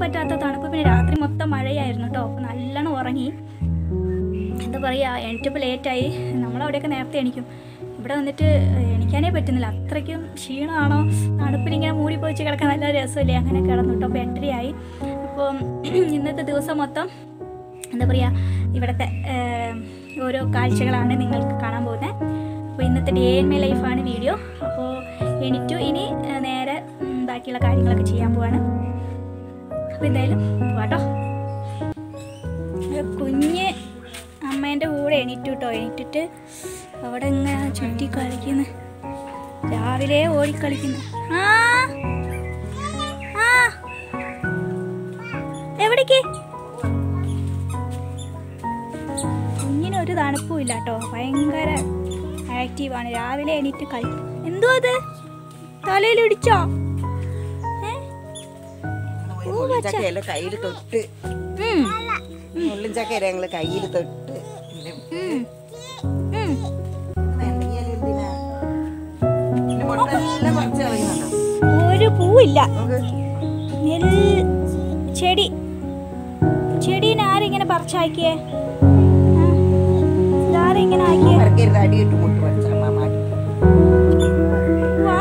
പറ്റാത്ത തണുപ്പ് പിന്നെ രാത്രി മൊത്തം മഴയായിരുന്നു കേട്ടോ അപ്പോൾ നല്ലോണം ഉറങ്ങി എന്താ പറയുക എണീറ്റപ്പോൾ ലേറ്റായി നമ്മളവിടെയൊക്കെ നേരത്തെ എണീക്കും ഇവിടെ വന്നിട്ട് എണീക്കാനേ പറ്റുന്നില്ല അത്രയ്ക്കും ക്ഷീണമാണോ തണുപ്പിലിങ്ങനെ മൂടി പോയിച്ച് കിടക്കാൻ നല്ല രസമില്ലേ അങ്ങനെ കിടന്നു കേട്ടോ അപ്പോൾ എട്ടരയായി അപ്പോൾ ഇന്നത്തെ ദിവസം മൊത്തം എന്താ പറയുക ഇവിടുത്തെ ഏം, ഓരോ കാഴ്ചകളാണ് നിങ്ങൾക്ക് കാണാൻ പോകുന്നത് അപ്പോൾ ഇന്നത്തെ ഡേ ഇൻ മൈ ലൈഫാണ് വീഡിയോ അപ്പോൾ എണീറ്റു ഇനി ഏ, നേരെ ഉം, ബാക്കിയുള്ള കാര്യങ്ങളൊക്കെ ചെയ്യാൻ പോവാണ് അപ്പോൾ എന്തായാലും പോവാട്ടോ ഒരു കുഞ്ഞ് അമ്മേൻ്റെ കൂടെ എണീറ്റു കേട്ടോ എണീറ്റിട്ട് അവിടെ ഇങ്ങനെ ചുറ്റി കളിക്കുന്നു രാവിലെ ഓടിക്കളിക്കുന്നു ആ ആ എവിടേക്ക് കുഞ്ഞിന് ഒരു തണുപ്പും ഇല്ല കേട്ടോ ഭയങ്കര ആക്റ്റീവാണ് രാവിലെ എണീറ്റ് കളിക്കും എന്തോ അത് തലയിൽ ഇടിച്ചോ ഏ? ഉള്ളും ചക്കയല്ല കയ്യിൽ തൊട്ട് ഉം. ഉള്ളും ചക്കയല്ല ഞങ്ങള് കയ്യിൽ തൊട്ട് പിന്നെ ഉം. ഉം. വേണ്ടെങ്കില് എന്തിനാ? പിന്നെ മുട്ടെല്ലാം പറിച്ച് കളയുന്നുണ്ടോ? ഒരു പൂവില്ല നമുക്ക് നെൽ ചെടി ചെടീനെ ആരിങ്ങനെ പറിച്ചാക്കിയേ ആരിങ്ങനെ ആക്കിയേ പറിക്കരുത് അടിയിട്ട് മുട്ട് പറിച്ച അമ്മ മാറ്റി വാ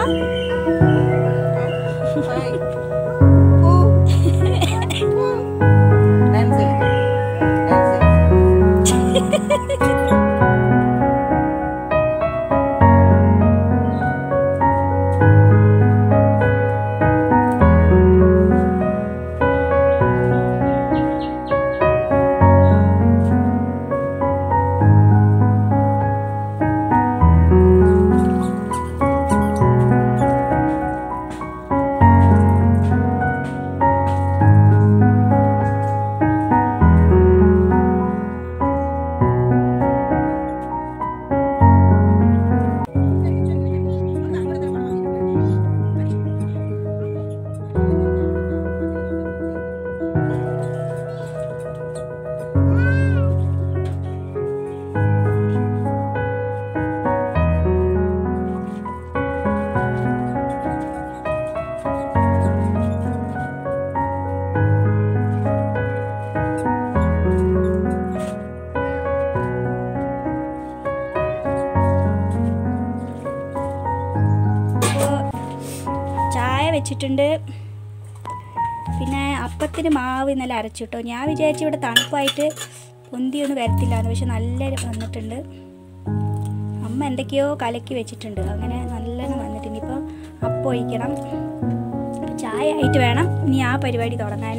ഹായ്. പൂ. പൂ. ഡാൻസ് കളിക്ക്. ഡാൻസ് കളിക്ക്. അപ്പോൾ ചായ വെച്ചിട്ടുണ്ട് പിന്നെ അപ്പത്തിന് മാവ് ഇന്നലെ അരച്ചു കേട്ടോ ഞാൻ വിചാരിച്ചു ഇവിടെ തണുപ്പായിട്ട് പൊന്തിയൊന്നും വരത്തില്ലാന്ന് പക്ഷെ നല്ല വന്നിട്ടുണ്ട് അമ്മ എന്തൊക്കെയോ കലക്കി വെച്ചിട്ടുണ്ട് അങ്ങനെ നല്ലോണം വന്നിട്ടുണ്ട് ഇപ്പോൾ അപ്പം ഒഴിക്കണം അപ്പോൾ ചായ ആയിട്ട് വേണം ഇനി ആ പരിപാടി തുടങ്ങാൻ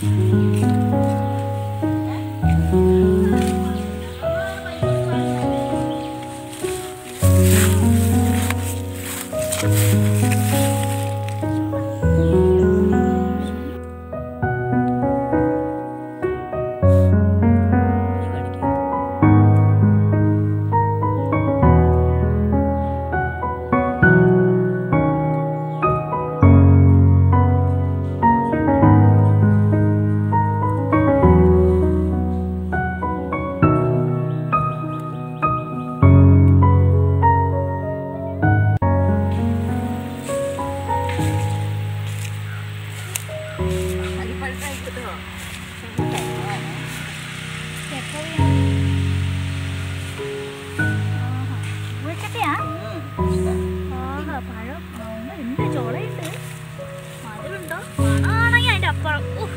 മുഴുക്കട്ടയാ ആഹാ, പഴം ആ, എന്ത് ചോളയുണ്ട് മധുരമുണ്ടോ മണമാണെങ്കിൽ അതിന്റെ അപ്പുറം ഉഫ്.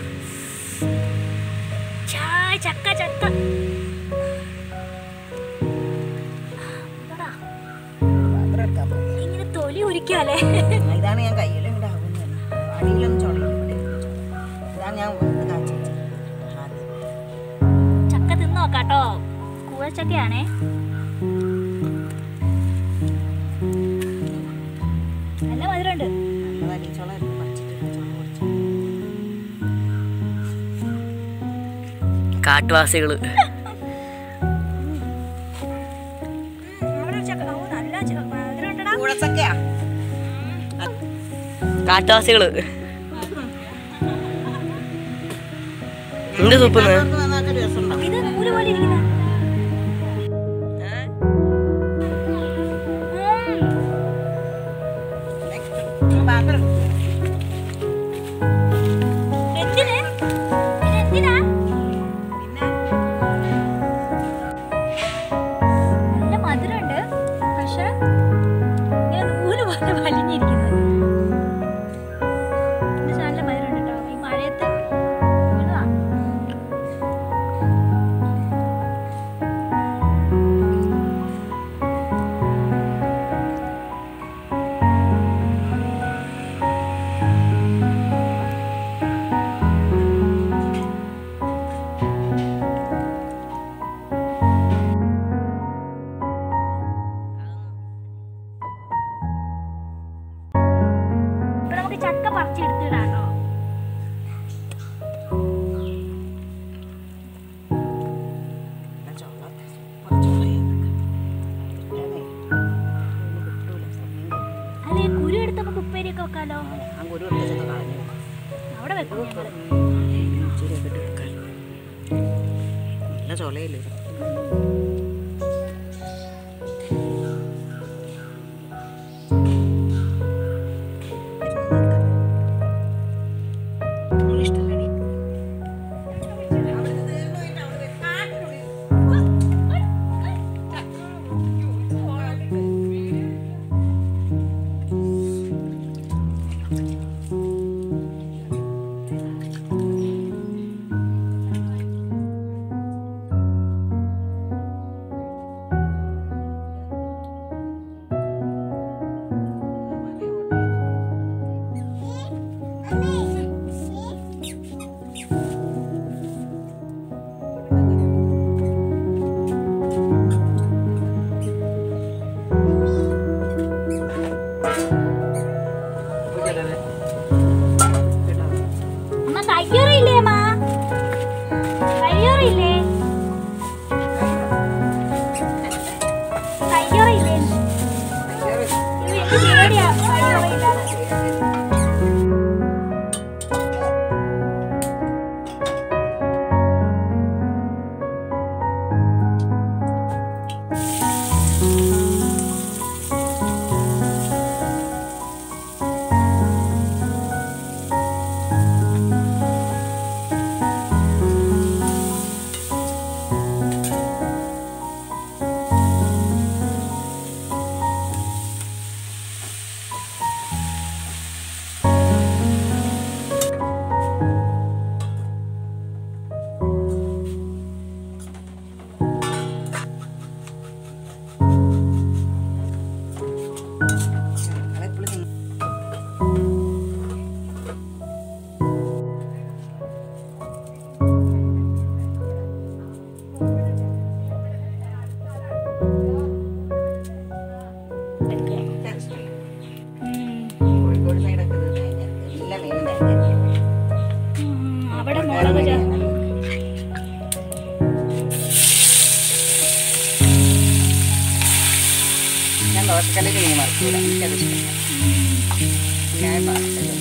ചായ് ചക്ക ചക്ക ഇതാടാ, പാത്രം എടുക്കാൻ പോയി. ഇങ്ങനെ തൊലി ഉരിക്കാല്ലേ ഇതാണ് ഞാൻ കയ്യിലും കൂടെ ആവുന്നത് അടിയിലൊന്നും ചുളയില്ല ഇവിടെ ഇരുന്ന് ചുള. ഇതാണ് ഞാൻ ഇത് കാച്ചി വെച്ചത്. ആദ്യം. ചക്ക തിന്ന് നോക്കാട്ടോ കൂഴച്ചക്കയാണേ നല്ല മധുരമുണ്ട് നല്ലതാ ഈ ചുള എടുത്ത് പറിച്ചിട്ട് ആ ചുള പൊടിച്ചു. കാട്ടുവാസികള് അവിടെ ഒരു ചക്ക ഓ നല്ല ച- മധുരമുണ്ടെടാ കൂഴച്ചക്കയാ കാട്ടുവാസികള് എന്ത് സൂപ്പിന്ന് അവർക്ക് നന്നായിട്ട് രസമുണ്ടാവും. ഇത് നൂല് പോലെ ഇരിക്കുന്ന Next. പാത്രം എടുക്ക്. എന്തിന് ഇതെന്തിനാ പിന്നെ നല്ല മധുരമുണ്ട് പക്ഷെ ഇങ്ങനെ നൂല് പോലെ വലിഞ്ഞിരിക്കുന്നത് പക്ഷെ നല്ല മധുരമുണ്ട് കേട്ടോ ഈ മഴയത്ത് നല്ലതാ. ഇപ്പൊ നമുക്ക് ചക്ക പറിച്ചെടുത്തിടാട്ടോ ആ ചുള. കുറച്ച് ചുളയും. ഇല്ലാതെ ഒന്നും കിട്ടൂല. സമയം കഴിഞ്ഞു. അല്ലെ കുരു എടുത്ത് നമുക്ക് ഉപ്പേരിയൊക്കെ വെക്കാലോ ഞാൻ കുരു എടുത്തതൊക്കെ കളഞ്ഞു. അവിടെ വെക്കും ഞങ്ങള് ഇച്ചിരിയൊക്കെ ഇട്ട് എടുക്കാം. നല്ല ചുളയില്ലേ ഇത്? നിനക്ക് ഇഷ്ടമല്ലേ? അമ്മ കയ്യോറിയില്ലേ അമ്മ കയ്യോറിയില്ലേ കയ്യോറിയില്ലേ ഇത് എനിക്ക് പേടിയാ കയ്യോറിയില്ലാതെ അവിടെ മുളക് ചേ- ഞാൻ ദോശക്കല്ലിൽ മീൻ മറക്കൂല എനിക്കത് ഇഷ്ടം ഞാൻ മറക്കില്ല